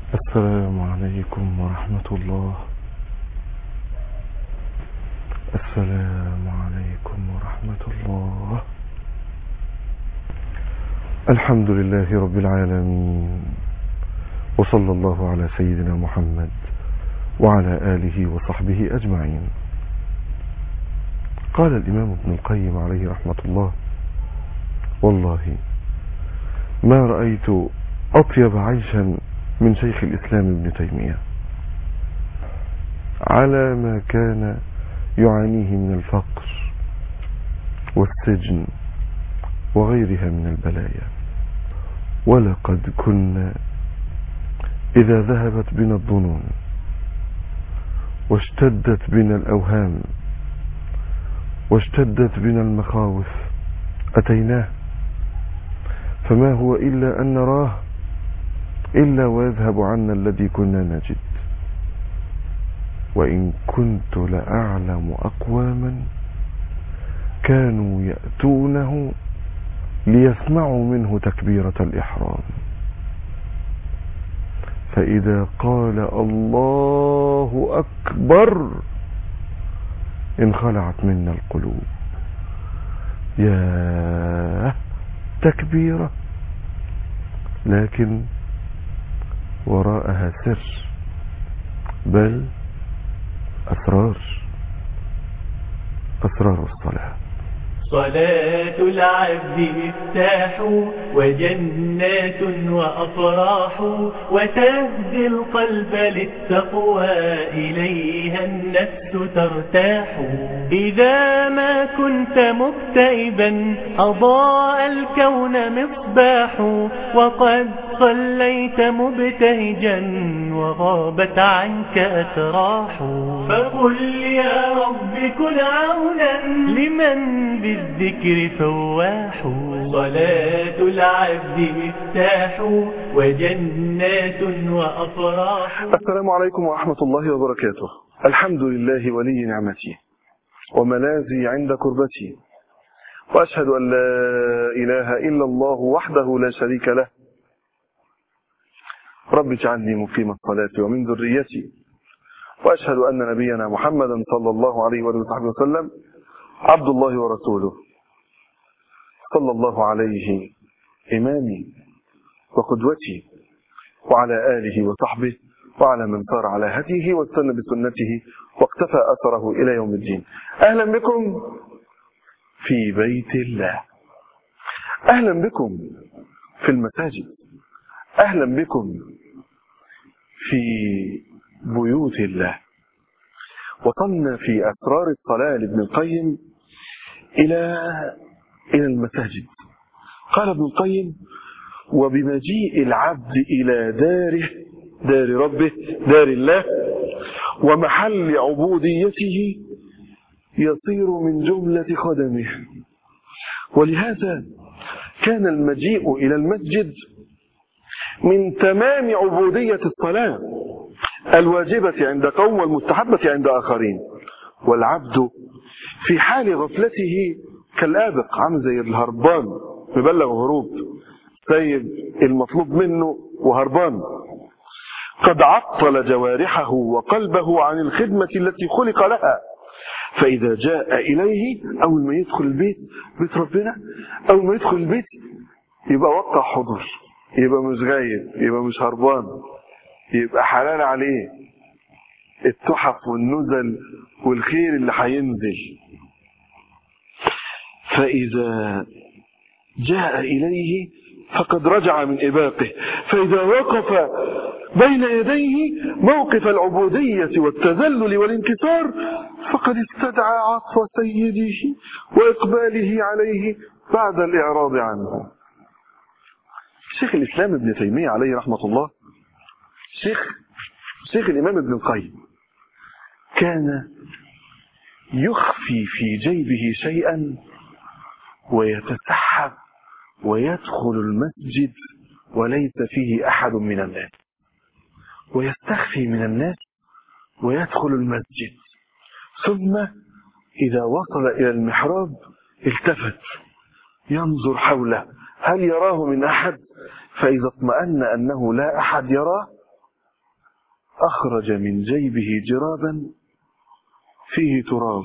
السلام عليكم ورحمة الله السلام عليكم ورحمة الله الحمد لله رب العالمين وصلى الله على سيدنا محمد وعلى آله وصحبه أجمعين قال الإمام ابن القيم عليه رحمة الله والله ما رأيت أطيب عيشا من شيخ الإسلام ابن تيمية على ما كان يعانيه من الفقر والسجن وغيرها من البلايا ولقد كنا إذا ذهبت بنا الظنون واشتدت بنا الأوهام واشتدت بنا المخاوف أتيناه فما هو إلا أن نراه إلا ويذهب عنا الذي كنا نجد وإن كنت لأعلم أقواما كانوا يأتونه ليسمعوا منه تكبيرة الإحرام فإذا قال الله أكبر انخلعت منا القلوب يا تكبيرة لكن وراءها سر بل أسرار أسرار الصلاة صلاة العبد مفتاح وجنات وأفراح وتهدي القلب للتقوى إليها النفس ترتاح إذا ما كنت مكتئبا أضاء الكون مصباح وقد صليت مبتهجا وغابت عنك أتراح فقل يا رب كن عونا لمن بالذكر فواح صلاة العبد مفتاح وجنات وأفراح السلام عليكم ورحمة الله وبركاته الحمد لله ولي نعمتي وملاذي عند كربتي وأشهد أن لا إله إلا الله وحده لا شريك له رب اجعلني مقيم الصلاة ومن ذريتي وأشهد أن نبينا محمدا صلى الله عليه وآله وسلم عبد الله ورسوله صلى الله عليه إمامي وقدوتي وعلى آله وصحبه وعلى من سار على هديه واستنى بسنته واقتفى أثره إلى يوم الدين أهلا بكم في بيت الله أهلا بكم في المساجد أهلا بكم في بيوت الله وصلنا في أسرار الصلاة لابن القيم إلى إلى المساجد قال ابن القيم وبمجيء العبد إلى داره دار ربه دار الله ومحل عبوديته يصير من جملة خدمه ولهذا كان المجيء إلى المسجد من تمام عبودية الصلاة الواجبة عند قوم والمستحبة عند آخرين والعبد في حال غفلته كالآبق عامل زي الهربان مبلغ هروب سيد المطلوب منه وهربان قد عطل جوارحه وقلبه عن الخدمة التي خلق لها فإذا جاء إليه أول ما يدخل البيت بيت ربنا أول ما يدخل البيت يبقى وقع حضور يبقى مش غايب يبقى مش هربان يبقى حلال عليه التحف والنزل والخير اللي هينزل فإذا جاء إليه فقد رجع من إباقه فإذا وقف بين يديه موقف العبودية والتذلل والانكسار فقد استدعى عطف سيده وإقباله عليه بعد الإعراض عنه شيخ الإسلام ابن تيمية عليه رحمة الله شيخ شيخ الإمام ابن القيم كان يخفي في جيبه شيئا ويتسحب ويدخل المسجد وليس فيه أحد من الناس ويستخفي من الناس ويدخل المسجد ثم إذا وصل إلى المحراب التفت ينظر حوله هل يراه من أحد فإذا اطمأن أنه لا أحد يراه أخرج من جيبه جرابا فيه تراب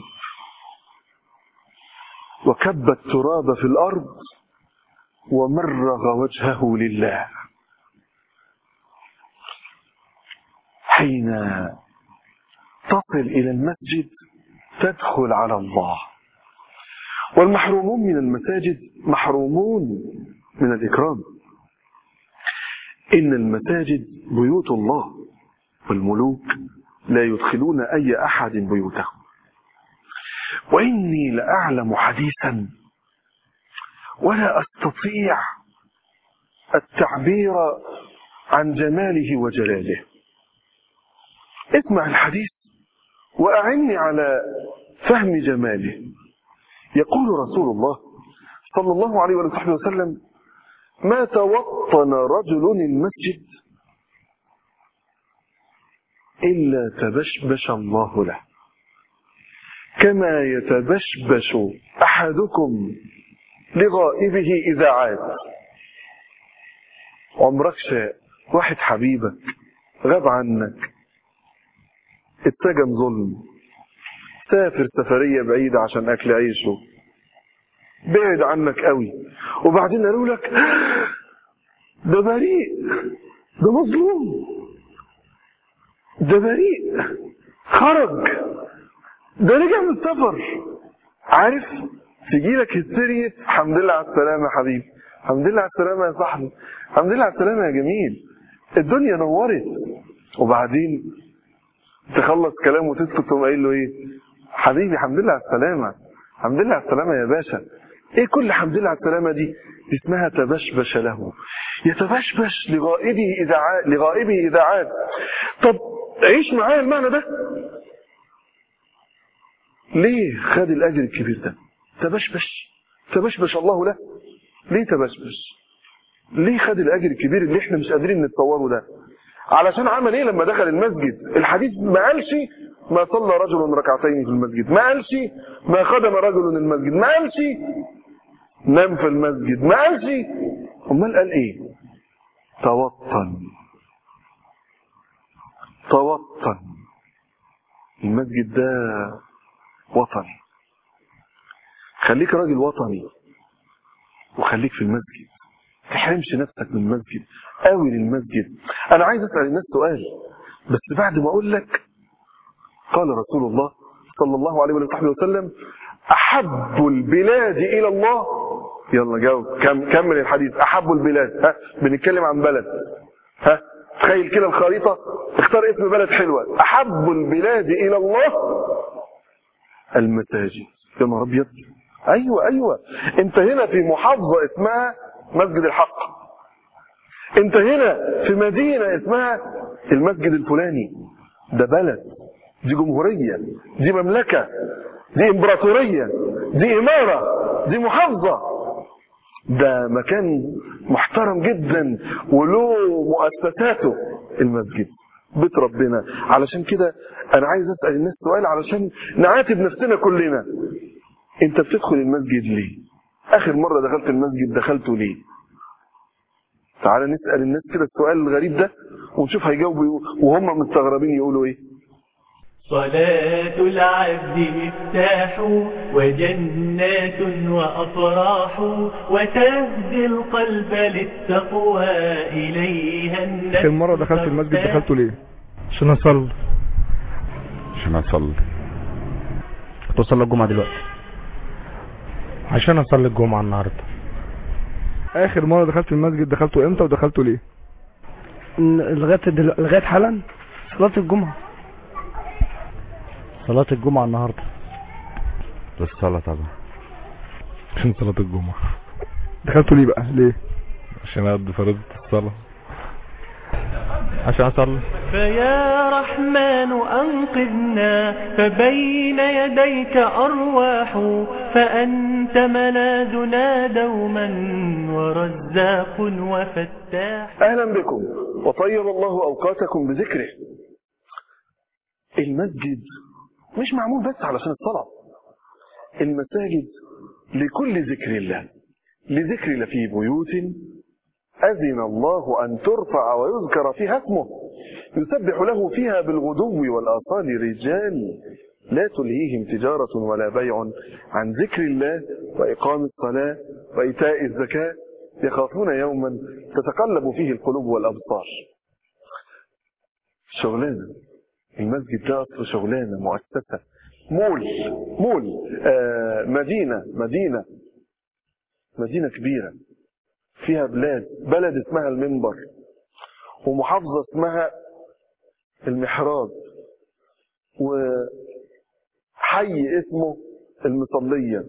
وكب التراب في الأرض ومرغ وجهه لله حين تصل إلى المسجد تدخل على الله والمحرومون من المساجد محرومون من الإكرام إن المساجد بيوت الله والملوك لا يدخلون أي أحد بيوتهم وإني لأعلم حديثا ولا أستطيع التعبير عن جماله وجلاله اسمع الحديث وأعني على فهم جماله يقول رسول الله صلى الله عليه وآله وسلم ما توطن رجل المسجد إلا تبشبش الله له كما يتبشبش أحدكم لغائبه إذا عاد عمرك شاء واحد حبيبك غاب عنك اتجن ظلم سافر سفرية بعيدة عشان أكل عيشه بعد عنك قوي وبعدين قالوا لك ده بريء ده مظلوم ده بريء خرج ده رجع من السفر عارف تجي لك هستيرية الحمد لله على السلامة يا حبيبي الحمد لله على السلامة يا صاحبي الحمد لله على السلامة يا جميل الدنيا نورت وبعدين تخلص كلام وتسكت تقوم قايل له ايه حبيبي الحمد لله على السلامة الحمد لله على السلامة يا باشا ايه كل الحمد لله على السلامة دي اسمها تبشبش له يتبشبش لغائبه إذا عاد لغائبه إذا عاد طب عيش معايا المعنى ده ليه خد الأجر الكبير ده تبشبش تبشبش الله له ليه تبشبش ليه خد الأجر الكبير اللي احنا مش قادرين نتصوره ده علشان عمل ايه لما دخل المسجد الحديث ما قالش ما صلى رجل ركعتين في المسجد ما قالش ما خدم رجل المسجد ما قالش نام في المسجد ما قالش امال قال ايه توطن توطن المسجد ده وطني خليك راجل وطني وخليك في المسجد تحرمش نفسك من المسجد قوي للمسجد انا عايز اسال الناس سؤال بس بعد ما اقول لك قال رسول الله صلى الله عليه وصحبه وسلم احب البلاد الى الله يلا جاوب كم كمل الحديث احب البلاد ها بنتكلم عن بلد ها تخيل كده الخريطه اختار اسم بلد حلوه احب البلاد الى الله المساجد يا نهار ابيض ايوه ايوه انت هنا في محافظه اسمها مسجد الحق انت هنا في مدينه اسمها المسجد الفلاني ده بلد دي جمهوريه دي مملكه دي امبراطوريه دي اماره دي محافظه ده مكان محترم جدا وله مؤسساته المسجد بيت ربنا علشان كده انا عايز اسال الناس سؤال علشان نعاتب نفسنا كلنا انت بتدخل المسجد ليه اخر مره دخلت المسجد دخلته ليه تعال نسال الناس كده السؤال الغريب ده ونشوف هيجاوبوا وهم مستغربين يقولوا ايه صلاة العبد مفتاح وجنات وأفراح وتهدي القلب للتقوى إليها النفس آخر مرة دخلت المسجد ترتاح. دخلته ليه؟ عشان اصلي عشان اصلي كنت اصلي الجمعه دلوقتي عشان اصلي الجمعة النهاردة آخر مرة دخلت المسجد دخلته امتى ودخلته ليه؟ لغاية دل... لغاية حالا صلاة الجمعة صلاه الجمعه النهارده للصلاة طبعا عشان صلاة الجمعة دخلته ليه بقى؟ ليه؟ عشان أقضي فريضة الصلاة عشان أصلي فيا رحمن أنقذنا فبين يديك أرواح فأنت ملاذنا دوما ورزاق وفتاح اهلا بكم وطيب الله اوقاتكم بذكره المسجد مش معمول بس علشان الصلاه المساجد لكل ذكر الله لذكر الله في بيوت اذن الله ان ترفع ويذكر فيها اسمه يسبح له فيها بالغدو والآصال رجال لا تلهيهم تجارة ولا بيع عن ذكر الله وإقام الصلاة وإيتاء الزكاة يخافون يوما تتقلب فيه القلوب والأبصار شغلانة المسجد ده أصله شغلانة مؤسسة مول مول آه مدينة مدينة مدينة كبيرة فيها بلاد بلد اسمها المنبر ومحافظة اسمها المحراب وحي اسمه المصلية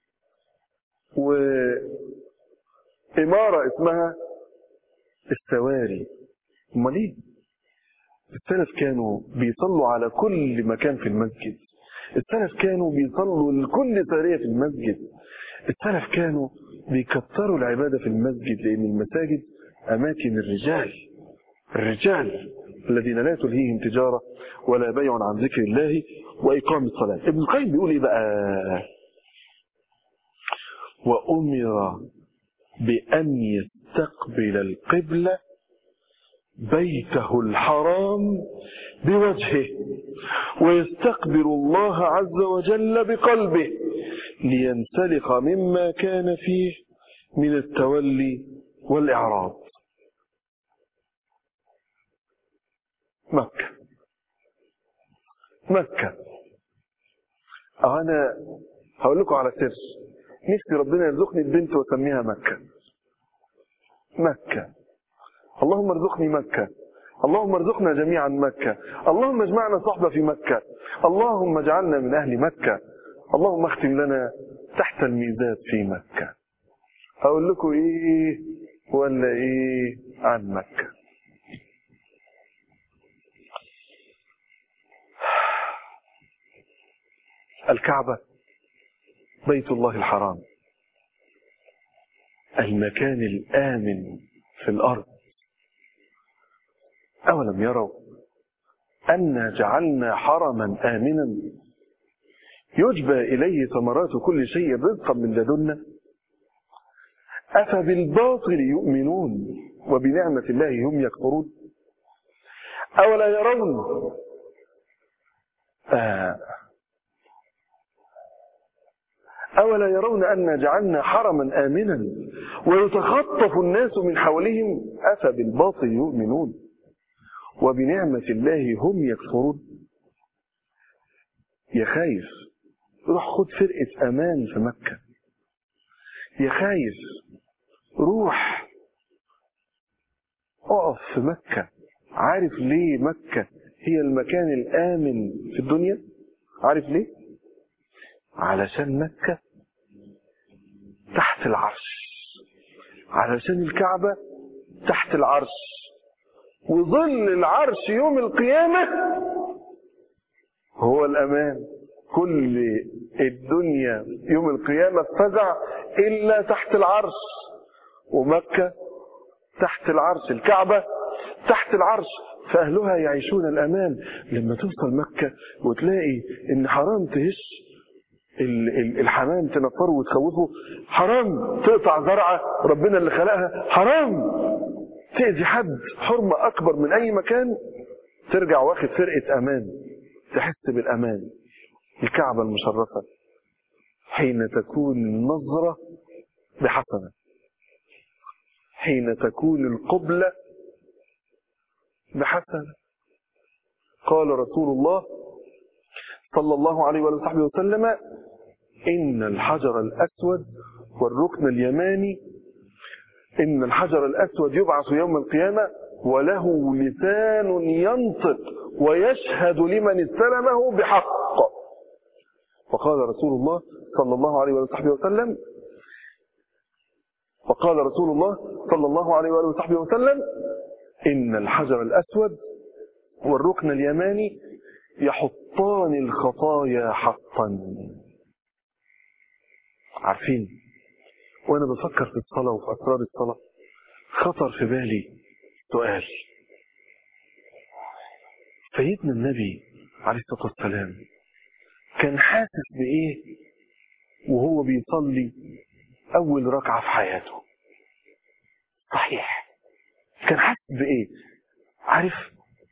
وإمارة اسمها السواري امال ايه السلف كانوا بيصلوا على كل مكان في المسجد السلف كانوا بيصلوا لكل سارية في المسجد السلف كانوا بيكتروا العبادة في المسجد لأن المساجد أماكن الرجال الرجال الذين لا تلهيهم تجارة ولا بيع عن ذكر الله وإقام الصلاة ابن القيم بيقول إيه بقى وأمر بأن يستقبل القبلة بيته الحرام بوجهه ويستقبل الله عز وجل بقلبه لينسلخ مما كان فيه من التولي والإعراض مكة مكة أنا هقول لكم على سر نفسي ربنا يرزقني البنت واسميها مكة مكة اللهم ارزقني مكة اللهم ارزقنا جميعا مكة اللهم اجمعنا صحبة في مكة اللهم اجعلنا من أهل مكة اللهم اختم لنا تحت الميزات في مكة أقول لكم إيه ولا إيه عن مكة الكعبة بيت الله الحرام المكان الآمن في الأرض أولم يروا أنا جعلنا حرما آمنا يجبى إليه ثمرات كل شيء رزقا من لدنا أفبالباطل يؤمنون وبنعمة الله هم يكفرون أولا يرون آه أولا يرون أن جعلنا حرما آمنا ويتخطف الناس من حولهم أفبالباطل يؤمنون وبنعمة الله هم يكفرون يا خايف روح خد فرقة أمان في مكة يا خايف روح اقف في مكة عارف ليه مكة هي المكان الآمن في الدنيا عارف ليه علشان مكة تحت العرش علشان الكعبة تحت العرش وظل العرش يوم القيامة هو الأمان كل الدنيا يوم القيامة فزع إلا تحت العرش ومكة تحت العرش الكعبة تحت العرش فأهلها يعيشون الأمان لما توصل مكة وتلاقي إن حرام تهش الحمام تنفره وتخوفه حرام تقطع زرعة ربنا اللي خلقها حرام تأذي حد حرمة أكبر من أي مكان ترجع واخد فرقة أمان تحس بالأمان الكعبة المشرفة حين تكون النظرة بحسنة حين تكون القبلة بحسنة قال رسول الله صلى الله عليه وصحبه وسلم إن الحجر الأسود والركن اليماني إن الحجر الأسود يبعث يوم القيامة وله لسان ينطق ويشهد لمن استلمه بحق وقال رسول الله صلى الله عليه وصحبه وسلم وقال رسول الله صلى الله عليه وصحبه وسلم إن الحجر الأسود والركن اليماني يحطان الخطايا حقا عارفين وانا بفكر في الصلاة وفي اسرار الصلاة خطر في بالي سؤال سيدنا النبي عليه الصلاة والسلام كان حاسس بايه وهو بيصلي اول ركعة في حياته صحيح كان حاسس بايه عارف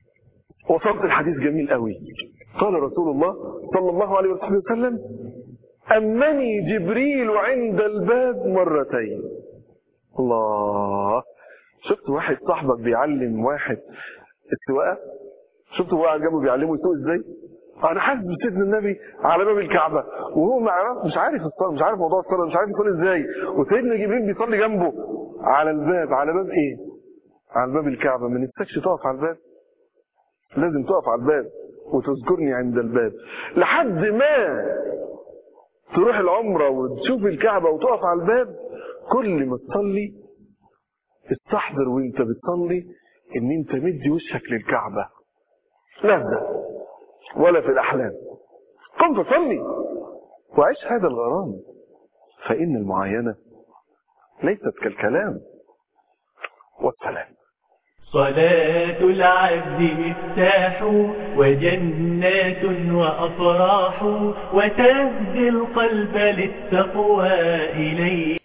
وصلت الحديث جميل قوي قال رسول الله صلى الله عليه وصحبه وسلم أمني جبريل عند الباب مرتين الله شفت واحد صاحبك بيعلم واحد السواقة شفت هو قاعد جنبه بيعلمه يسوق ازاي انا حاسس بسيدنا النبي على باب الكعبة وهو ما عرف مش عارف الصلاة مش عارف موضوع الصلاة مش عارف يصلي ازاي وسيدنا جبريل بيصلي جنبه على الباب على باب ايه على باب الكعبة ما نفسكش تقف على الباب لازم تقف على الباب وتذكرني عند الباب لحد ما تروح العمرة وتشوف الكعبة وتقف على الباب كل ما تصلي استحضر وانت بتصلي ان انت مدي وشك للكعبة لا ده ولا في الاحلام قم فصلي وعيش هذا الغرام فان المعاينة ليست كالكلام والسلام صلاة العبد مفتاح وجنات وأفراح وتهدي القلب للتقوى إليه